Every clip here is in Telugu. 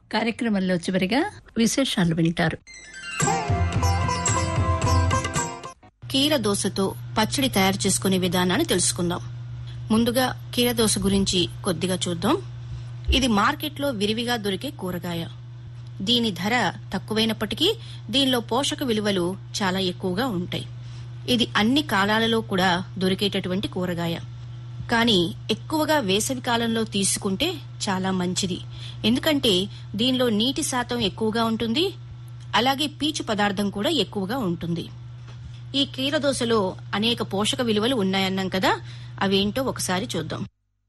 కార్యక్రమంలో చివరిగా విశేషాలు వింటారు కీర దోసతో పచ్చడి తయారు చేసుకునే విధానాన్ని తెలుసుకుందాం ముందుగా కీర దోస గురించి కొద్దిగా చూద్దాం ఇది మార్కెట్లో విరివిగా దొరికే కూరగాయ దీని ధర తక్కువైనప్పటికీ దీనిలో పోషక విలువలు చాలా ఎక్కువగా ఉంటాయి ఇది అన్ని కాలాలలో కూడా దొరికేటటువంటి కూరగాయ కానీ ఎక్కువగా వేసవి కాలంలో తీసుకుంటే చాలా మంచిది ఎందుకంటే దీనిలో నీటి శాతం ఎక్కువగా ఉంటుంది అలాగే పీచు పదార్థం కూడా ఎక్కువగా ఉంటుంది ఈ కీరదోసలో అనేక పోషక విలువలు ఉన్నాయన్నాం కదా అవేంటో ఒకసారి చూద్దాం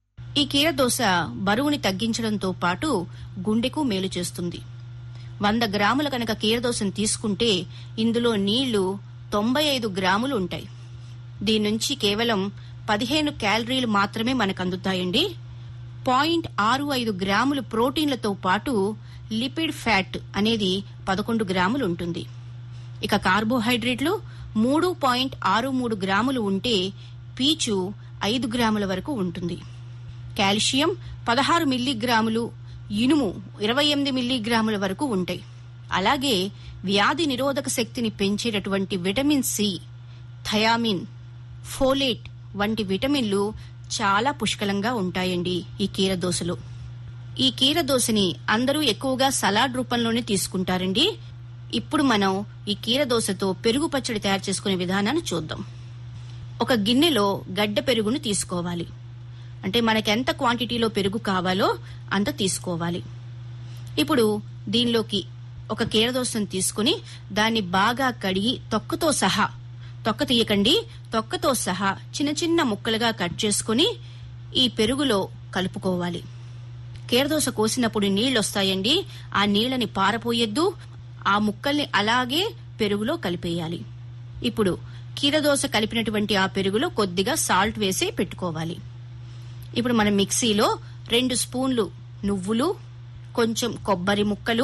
ఈ కీరదోస బరువుని తగ్గించడంతో పాటు గుండెకు మేలు చేస్తుంది వంద గ్రాముల కనుక కీరదోసను తీసుకుంటే ఇందులో నీళ్లు తొంభై ఐదు గ్రాములు ఉంటాయి దీని నుంచి కేవలం పదిహేను క్యాలరీలు మాత్రమే మనకు అందుతాయండి పాయింట్ ఆరు ఐదు గ్రాములు ప్రోటీన్లతో పాటు లిపిడ్ ఫ్యాట్ అనేది పదకొండు గ్రాములు ఉంటుంది ఇక కార్బోహైడ్రేట్లు మూడు పాయింట్ ఆరు మూడు గ్రాములు ఉంటే పీచు ఐదు గ్రాముల వరకు ఉంటుంది కాల్షియం పదహారు మిల్లీగ్రాములు ఇనుము ఇరవై ఎనిమిది మిల్లీగ్రాముల వరకు ఉంటాయి అలాగే వ్యాధి నిరోధక శక్తిని పెంచేటటువంటి విటమిన్ సి థయామిన్ ఫోలేట్ వంటి విటమిన్లు చాలా పుష్కలంగా ఉంటాయండి ఈ కీర దోసలో ఈ కీర దోసని అందరూ ఎక్కువగా సలాడ్ రూపంలోనే తీసుకుంటారండి ఇప్పుడు మనం ఈ కీర దోసతో పెరుగు పచ్చడి తయారు చేసుకునే విధానాన్ని చూద్దాం ఒక గిన్నెలో గడ్డ పెరుగును తీసుకోవాలి అంటే మనకి ఎంత క్వాంటిటీలో పెరుగు కావాలో అంత తీసుకోవాలి ఇప్పుడు దీనిలోకి ఒక కీరదోసను తీసుకుని దాన్ని బాగా కడిగి తొక్కతో సహా తొక్క తీయకండి తొక్కతో సహా చిన్న చిన్న ముక్కలుగా కట్ చేసుకుని ఈ పెరుగులో కలుపుకోవాలి కీరదోస కోసినప్పుడు నీళ్లొస్తాయండి ఆ నీళ్ళని పారపోయొద్దు ఆ ముక్కల్ని అలాగే పెరుగులో కలిపేయాలి ఇప్పుడు కీరదోస కలిపినటువంటి ఆ పెరుగులో కొద్దిగా సాల్ట్ వేసి పెట్టుకోవాలి ఇప్పుడు మనం మిక్సీలో రెండు స్పూన్లు నువ్వులు కొంచెం కొబ్బరి ముక్కలు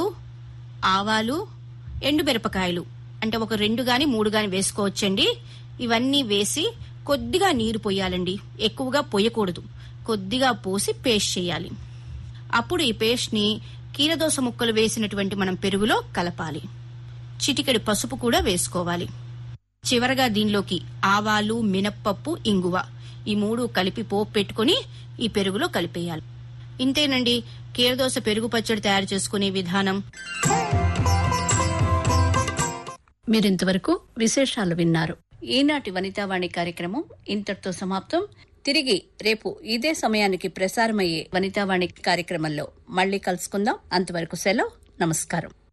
ఆవాలు ఎండుమిరపకాయలు అంటే ఒక రెండు గాని మూడు గాని వేసుకోవచ్చండి ఇవన్నీ వేసి కొద్దిగా నీరు పోయాలండి ఎక్కువగా పోయకూడదు కొద్దిగా పోసి పేస్ట్ చేయాలి అప్పుడు ఈ పేస్ట్ ని కీరదోస ముక్కలు వేసినటువంటి మనం పెరుగులో కలపాలి చిటికెడు పసుపు కూడా వేసుకోవాలి చివరగా దీనిలోకి ఆవాలు మినప్పప్పు ఇంగువ ఈ మూడు కలిపి పోపు పెట్టుకుని ఈ పెరుగులో కలిపేయాలి ఇంతేనండి కీరదోస పెరుగు పచ్చడి తయారు చేసుకునే విధానం మీరింతవరకు విశేషాలు విన్నారు ఈనాటి వనితావాణి కార్యక్రమం ఇంతటితో సమాప్తం తిరిగి రేపు ఇదే సమయానికి ప్రసారమయ్యే వనితావాణి కార్యక్రమంలో మళ్ళీ కలుసుకుందాం అంతవరకు సెలవు నమస్కారం